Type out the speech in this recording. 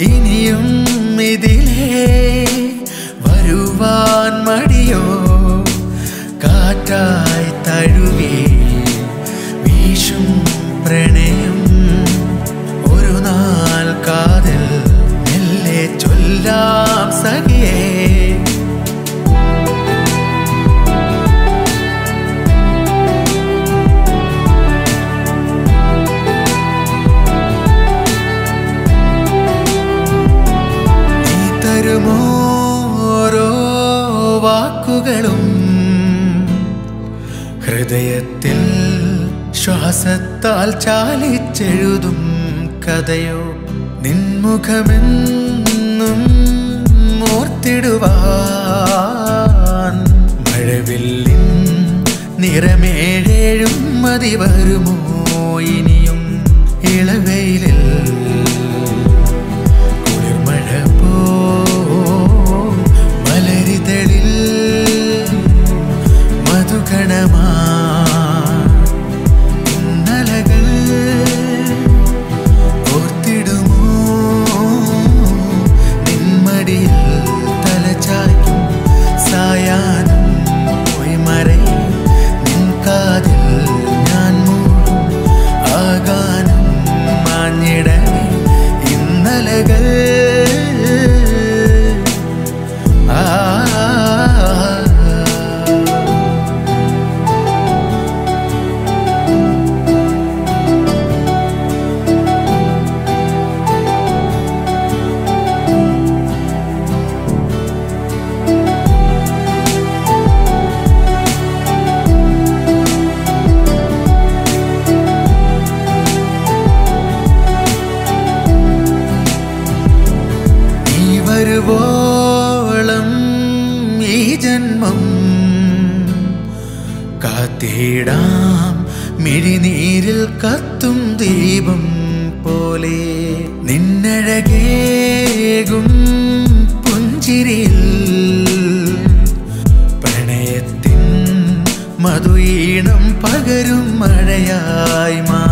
ഇനിയും ഇതിലേ വരുവാൻ മടിയോ കാറ്റായി തഴുകി വീശും പ്രണയം ഒരു നാൾ കാതിൽ മെല്ലെ ചൊല്ലാം സഖിയേ നീ തരുമോ ഓരോ വാക്കുകളും ഹൃദയത്തിൽ ശ്വാസത്താൽ ചാലിച്ചെഴുതും കഥയോ നിൻമുഖമെന്നും ഓർത്തിടുവാൻ മഴവില്ലിൻ നിറമേഴേഴും മതി വരുമോ ഇനിയും ഇളവയിലിൽ കുളിർമഴ പോ മലരിതളിൽ മധുകണമാ ഇന്നലകൾ ഓർത്തിടുമോ നിന്മടിയിൽ തലചായ്ക്കും സായാഹ്നം പോയി മറയും നിൻ കാതിൽ ഞാൻ മൂടും ആകാനം മാഞ്ഞിടമേ ഇന്നലകൾ ആ നീ വരുവോളം ഈ ജന്മം കാത്തിടാം മിഴിനീരിൽ കത്തും ദീപം പോലെ നിന്നഴകേകും പുഞ്ചിരിയിൽ പ്രണയത്തിൻ മധുഈണം പകരും മഴയായി മാ